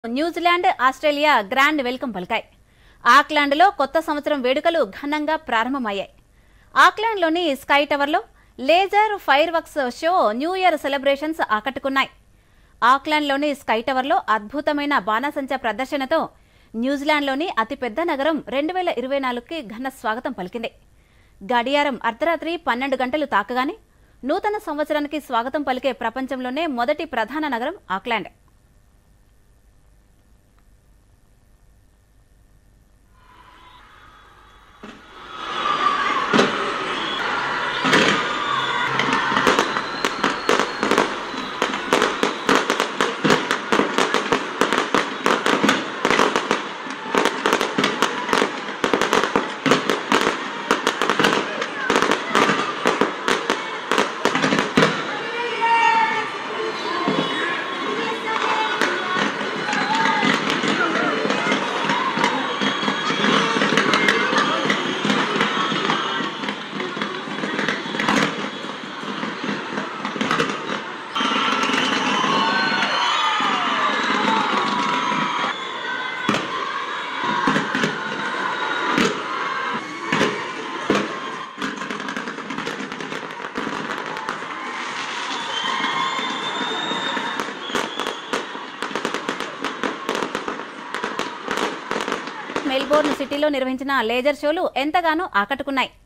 New Zealand Australia grand welcome పలికాయి ఆక్లాండ్లో కొత్త సంవత్సరం వేడుకలు ఘనంగా ప్రారంభమయ్యాయి ఆక్లాండ్లోని స్కై టవర్లో laser fireworks show new year celebrations ఆకట్టుకున్నాయి ఆక్లాండ్లోని స్కై టవర్లో అద్భుతమైన బాణాసంచా ప్రదర్శనతో న్యూజిలాండ్లోని అతిపెద్ద నగరం రెండు వేల ఇరవై నాలుగుకి ఘన స్వాగతం పలికింది గడియారం అర్ధరాత్రి పన్నెండు గంటలు తాకగానే నూతన సంవత్సరానికి స్వాగతం పలికే ప్రపంచంలోనే మొదటి ప్రధాన నగరం ఆక్లాండ్ మెల్బోర్న్ సిటీలో నిర్వహించిన లేజర్ షోలు ఎంతగానో ఆకట్టుకున్నాయి